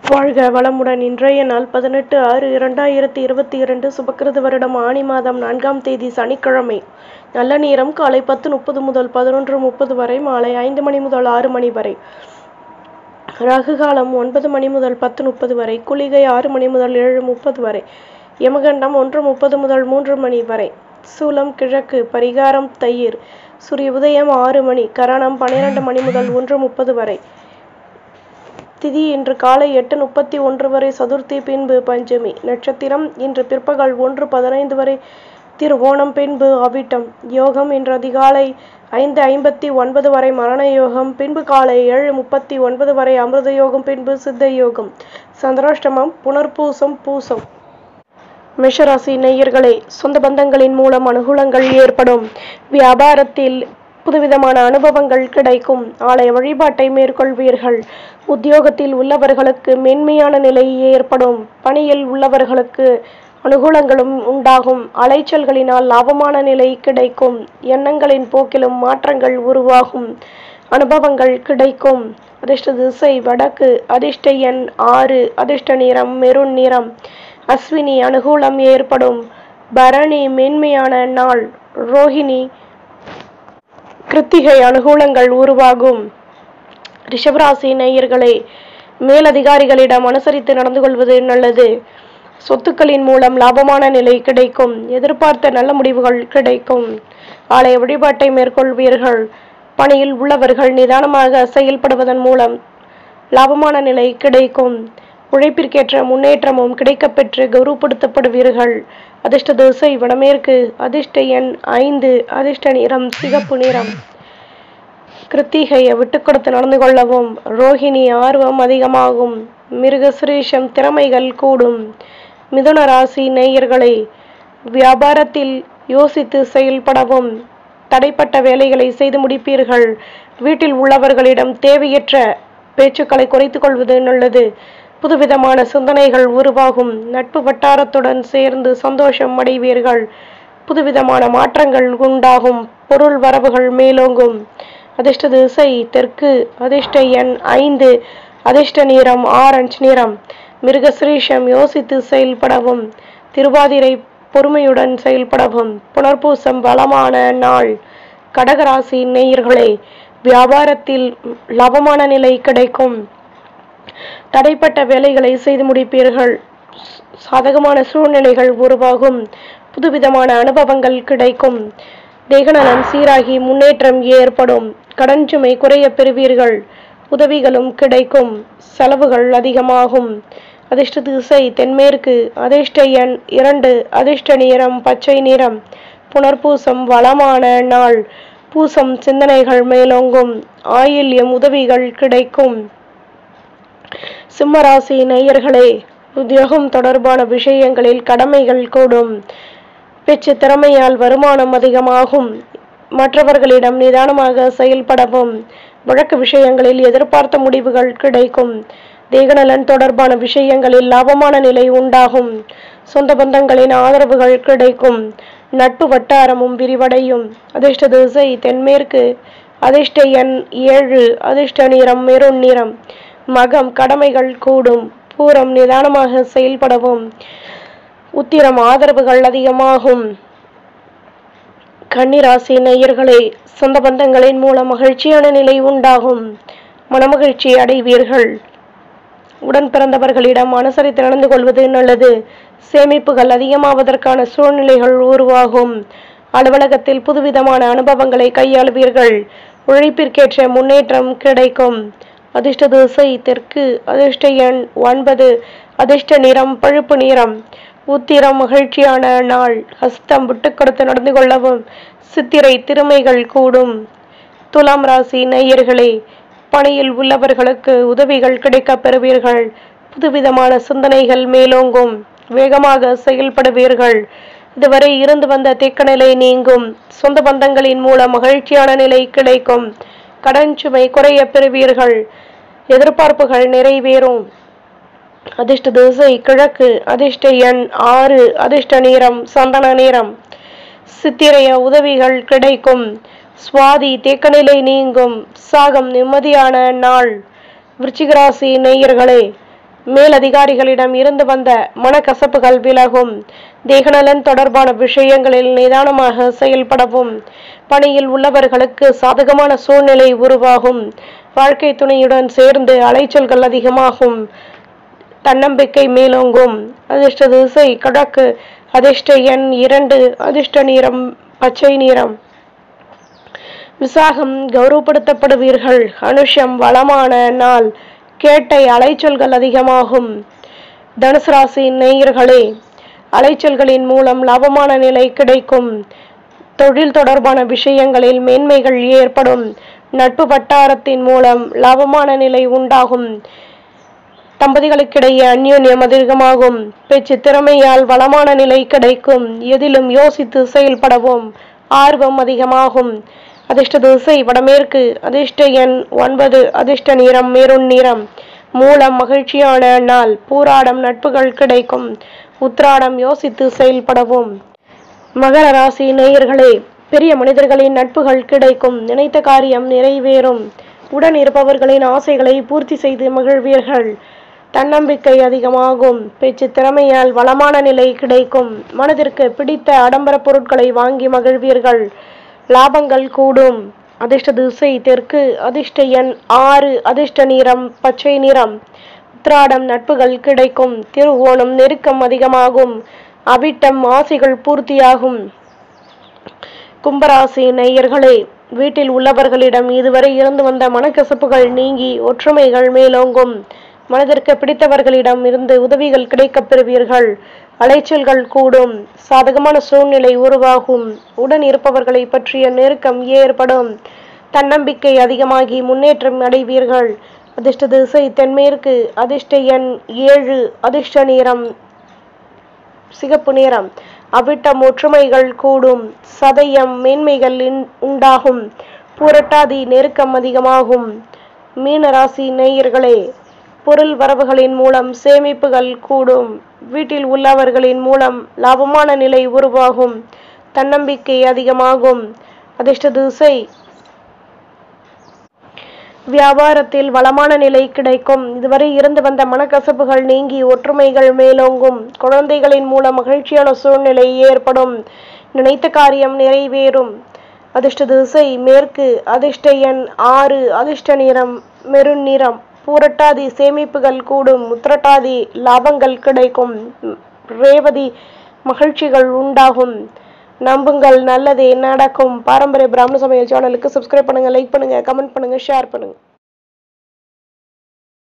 வாழ்க வளமுடன் இன்றைய நாள் பதினெட்டு ஆறு இரண்டாயிரத்தி இருபத்தி இரண்டு சுபக்கிருது வருடம் ஆணி மாதம் நான்காம் தேதி சனிக்கிழமை நல்ல நேரம் காலை பத்து முப்பது முதல் பதினொன்று முப்பது வரை மாலை ஐந்து மணி முதல் ஆறு மணி வரை ராகு காலம் ஒன்பது மணி முதல் பத்து முப்பது வரை குளிகை ஆறு மணி முதல் ஏழு முப்பது வரை யமகண்டம் ஒன்று முப்பது முதல் மூன்று மணி வரை சூலம் கிழக்கு பரிகாரம் தயிர் சூரிய உதயம் ஆறு மணி கரணம் பன்னிரண்டு மணி முதல் ஒன்று முப்பது வரை திதி இன்று காலை எட்டு முப்பத்தி ஒன்று வரை சதுர்த்தி பின்பு பஞ்சமி நட்சத்திரம் இன்று பிற்பகல் ஒன்று பதினைந்து வரை திருவோணம் பின்பு அவிட்டம் யோகம் இன்று அதிகாலை ஐந்து ஐம்பத்தி ஒன்பது வரை மரண யோகம் பின்பு காலை ஏழு முப்பத்தி ஒன்பது வரை அமிர்த யோகம் பின்பு சித்த யோகம் சந்திராஷ்டமம் புனர்பூசம் பூசம் மேஷராசி நேயர்களே சொந்த பந்தங்களின் மூலம் அனுகூலங்கள் ஏற்படும் வியாபாரத்தில் புதுவிதமான அனுபவங்கள் கிடைக்கும் ஆலய வழிபாட்டை மேற்கொள்வீர்கள் உத்தியோகத்தில் உள்ளவர்களுக்கு மென்மையான நிலை ஏற்படும் பணியில் உள்ளவர்களுக்கு அனுகூலங்களும் உண்டாகும் அலைச்சல்களினால் லாபமான நிலை கிடைக்கும் எண்ணங்களின் போக்கிலும் மாற்றங்கள் உருவாகும் அனுபவங்கள் கிடைக்கும் அதிர்ஷ்ட திசை வடக்கு அதிர்ஷ்ட எண் ஆறு அதிர்ஷ்ட நிறம் மெருண் நிறம் அஸ்வினி அனுகூலம் ஏற்படும் பரணி மென்மையான நாள் ரோஹிணி கிருத்திகை அனுகூலங்கள் உருவாகும் ரிஷபராசி நேயர்களே மேலதிகாரிகளிடம் அனுசரித்து நடந்து கொள்வது நல்லது சொத்துக்களின் மூலம் லாபமான நிலை கிடைக்கும் எதிர்பார்த்த நல்ல முடிவுகள் கிடைக்கும் ஆலய வழிபாட்டை மேற்கொள்வீர்கள் பணியில் உள்ளவர்கள் நிதானமாக செயல்படுவதன் மூலம் லாபமான நிலை கிடைக்கும் உழைப்பிற்கேற்ற முன்னேற்றமும் கிடைக்கப்பெற்று கௌரவப்படுத்தப்படுவீர்கள் அதிர்ஷ்ட திசை வடமேற்கு அதிர்ஷ்ட எண் ஐந்து அதிர்ஷ்ட நிறம் சிகப்பு நிறம் கிருத்திகையை விட்டு கொடுத்து நடந்து கொள்ளவும் ரோஹிணி ஆர்வம் அதிகமாகும் மிருகசுரேஷம் திறமைகள் கூடும் மிதுன ராசி நேயர்களே வியாபாரத்தில் யோசித்து செயல்படவும் தடைப்பட்ட வேலைகளை செய்து முடிப்பீர்கள் வீட்டில் உள்ளவர்களிடம் தேவையற்ற பேச்சுக்களை குறைத்துக் கொள்வது நல்லது புதுவிதமான சிந்தனைகள் உருவாகும் நட்பு வட்டாரத்துடன் சேர்ந்து சந்தோஷம் அடைவீர்கள் புதுவிதமான மாற்றங்கள் உண்டாகும் பொருள் வரவுகள் மேலோங்கும் அதிர்ஷ்ட திசை தெற்கு அதிர்ஷ்ட எண் ஐந்து அதிர்ஷ்ட நிறம் ஆரஞ்சு நிறம் மிருகசிரீஷம் யோசித்து செயல்படவும் திருவாதிரை பொறுமையுடன் செயல்படவும் புனர்பூசம் வளமான நாள் கடகராசி நேயர்களே வியாபாரத்தில் லாபமான நிலை கிடைக்கும் தடைப்பட்ட வேலைகளை செய்து முடிப்பீர்கள் சாதகமான சூழ்நிலைகள் உருவாகும் புதுவிதமான அனுபவங்கள் கிடைக்கும் தேகநலன் சீராகி முன்னேற்றம் ஏற்படும் கடன் சுமை குறைய பெறுவீர்கள் உதவிகளும் கிடைக்கும் செலவுகள் அதிகமாகும் அதிர்ஷ்ட திசை தென்மேற்கு அதிர்ஷ்ட எண் இரண்டு அதிர்ஷ்ட நிறம் பச்சை நிறம் புனர்பூசம் வளமான நாள் பூசம் சிந்தனைகள் மேலோங்கும் ஆயில்யம் உதவிகள் கிடைக்கும் சிம்மராசி நேயர்களே உத்தியோகம் தொடர்பான விஷயங்களில் கடமைகள் கூடும் பேச்சு திறமையால் வருமானம் அதிகமாகும் மற்றவர்களிடம் நிதானமாக செயல்படவும் வழக்கு விஷயங்களில் எதிர்பார்த்த முடிவுகள் கிடைக்கும் தேகநலன் தொடர்பான விஷயங்களில் லாபமான நிலை உண்டாகும் சொந்த பந்தங்களின் ஆதரவுகள் கிடைக்கும் நட்பு வட்டாரமும் விரிவடையும் அதிர்ஷ்ட திசை தென்மேற்கு அதிர்ஷ்ட எண் ஏழு அதிர்ஷ்ட நிறம் மெருண் நிறம் மகம் கடமைகள் கூடும் பூரம் நிதானமாக செயல்படவும் உத்திரம் ஆதரவுகள் அதிகமாகும் கன்னிராசி நேயர்களே சொந்த பந்தங்களின் மூலம் மகிழ்ச்சியான நிலை உண்டாகும் மனமகிழ்ச்சி அடைவீர்கள் உடன் பிறந்தவர்களிடம் அனுசரித்து நடந்து கொள்வது நல்லது சேமிப்புகள் அதிகமாவதற்கான சூழ்நிலைகள் உருவாகும் அலுவலகத்தில் புதுவிதமான அனுபவங்களை கையாளுவீர்கள் உழைப்பிற்கேற்ற முன்னேற்றம் கிடைக்கும் அதிர்ஷ்ட திசை தெற்கு அதிர்ஷ்ட எண் ஒன்பது அதிர்ஷ்ட நிறம் பழுப்பு நிறம் உத்திரம் மகிழ்ச்சியான நாள் ஹஸ்தம் விட்டு கொடுத்து நடந்து கொள்ளவும் சித்திரை திறமைகள் கூடும் துலாம் ராசி நேயர்களே பணியில் உள்ளவர்களுக்கு உதவிகள் கிடைக்கப் பெறுவீர்கள் புதுவிதமான சிந்தனைகள் மேலோங்கும் வேகமாக செயல்படுவீர்கள் இதுவரை இருந்து வந்த தேக்கநிலை நீங்கும் சொந்த பந்தங்களின் மூலம் மகிழ்ச்சியான நிலை கிடைக்கும் கடன் சுமை குறைய பெறுவீர்கள் எதிர்பார்ப்புகள் நிறைவேறும் அதிர்ஷ்ட திசை கிழக்கு அதிர்ஷ்ட எண் ஆறு அதிர்ஷ்ட நிறம் சந்தன நிறம் சித்திரைய உதவிகள் கிடைக்கும் சுவாதி தேக்கநிலை நீங்கும் சாகம் நிம்மதியான நாள் விருச்சிகராசி நேயர்களே மேலதிகாரிகளிடம் இருந்து வந்த மனக்கசப்புகள் விலகும் தேகநலன் தொடர்பான விஷயங்களில் நிதானமாக செயல்படவும் பணியில் உள்ளவர்களுக்கு சாதகமான சூழ்நிலை உருவாகும் வாழ்க்கை துணையுடன் சேர்ந்து அலைச்சல்கள் அதிகமாகும் தன்னம்பிக்கை மேலோங்கும் அதிர்ஷ்ட திசை கிழக்கு அதிர்ஷ்ட எண் இரண்டு அதிர்ஷ்ட நிறம் பச்சை நிறம் விசாகம் கௌரவப்படுத்தப்படுவீர்கள் அனுஷம் வளமான நாள் கேட்டை அலைச்சல்கள் அதிகமாகும் தனுசு ராசி நேயர்களே அலைச்சல்களின் மூலம் லாபமான நிலை கிடைக்கும் தொழில் தொடர்பான விஷயங்களில் மேன்மைகள் ஏற்படும் நட்பு வட்டாரத்தின் மூலம் லாபமான நிலை உண்டாகும் தம்பதிகளுக்கிடையே அந்யோன்யம் அதிகமாகும் பேச்சு திறமையால் வளமான நிலை கிடைக்கும் எதிலும் யோசித்து செயல்படவும் ஆர்வம் அதிகமாகும் அதிர்ஷ்ட திசை வடமேற்கு அதிர்ஷ்ட எண் ஒன்பது அதிர்ஷ்ட நிறம் மெருண் நிறம் மூலம் மகிழ்ச்சியான நாள் பூராடம் நட்புகள் கிடைக்கும் உத்ராடம் யோசித்து செயல்படவும் மகர ராசி நேயர்களே பெரிய மனிதர்களின் நட்புகள் கிடைக்கும் நினைத்த காரியம் நிறைவேறும் உடன் இருப்பவர்களின் ஆசைகளை பூர்த்தி செய்து மகிழ்வீர்கள் தன்னம்பிக்கை அதிகமாகும் பேச்சு திறமையால் வளமான நிலை கிடைக்கும் மனதிற்கு பிடித்த ஆடம்பர பொருட்களை வாங்கி மகிழ்வீர்கள் லாபங்கள் கூடும் அதிர்ஷ்ட திசை தெற்கு அதிர்ஷ்ட எண் ஆறு அதிர்ஷ்ட நிறம் பச்சை நிறம் உத்ராடம் நட்புகள் கிடைக்கும் திருவோணம் நெருக்கம் அதிகமாகும் அவிட்டம் ஆசைகள் பூர்த்தியாகும் கும்பராசி நேயர்களே வீட்டில் உள்ளவர்களிடம் இதுவரை இருந்து வந்த மனக்கசப்புகள் நீங்கி ஒற்றுமைகள் மேலோங்கும் மனதிற்கு பிடித்தவர்களிடம் இருந்து உதவிகள் கிடைக்கப் பெறுவீர்கள் அலைச்சல்கள் கூடும் சாதகமான சூழ்நிலை உருவாகும் உடன் இருப்பவர்களை பற்றிய நெருக்கம் ஏற்படும் தன்னம்பிக்கை அதிகமாகி முன்னேற்றம் அடைவீர்கள் அதிர்ஷ்ட திசை தென்மேற்கு அதிர்ஷ்ட எண் ஏழு அதிர்ஷ்ட நிறம் சிகப்பு நிறம் அவிட்டம் ஒற்றுமைகள் கூடும் சதயம் மேன்மைகள் இன்- உண்டாகும் பூரட்டாதி நெருக்கம் அதிகமாகும் மீனராசி நேயர்களே பொருள் வரவுகளின் மூலம் சேமிப்புகள் கூடும் வீட்டில் உள்ளவர்களின் மூலம் லாபமான நிலை உருவாகும் தன்னம்பிக்கை அதிகமாகும் அதிர்ஷ்ட திசை வியாபாரத்தில் வளமான நிலை கிடைக்கும் இதுவரை இருந்து வந்த மனக்கசப்புகள் நீங்கி ஒற்றுமைகள் மேலோங்கும் குழந்தைகளின் மூலம் மகிழ்ச்சியான சூழ்நிலை ஏற்படும் நினைத்த காரியம் நிறைவேறும் அதிர்ஷ்ட திசை மேற்கு அதிர்ஷ்ட எண் ஆறு அதிர்ஷ்ட நிறம் மெருண் நிறம் பூரட்டாதி சேமிப்புகள் கூடும் உத்திரட்டாதி லாபங்கள் கிடைக்கும் ரேவதி மகிழ்ச்சிகள் உண்டாகும் நம்புங்கள் நல்லதே நடக்கும் பாரம்பரிய பிராமண சமையல் சேனலுக்கு சப்ஸ்கிரைப் பண்ணுங்க லைக் பண்ணுங்க கமெண்ட் பண்ணுங்க ஷேர் பண்ணுங்க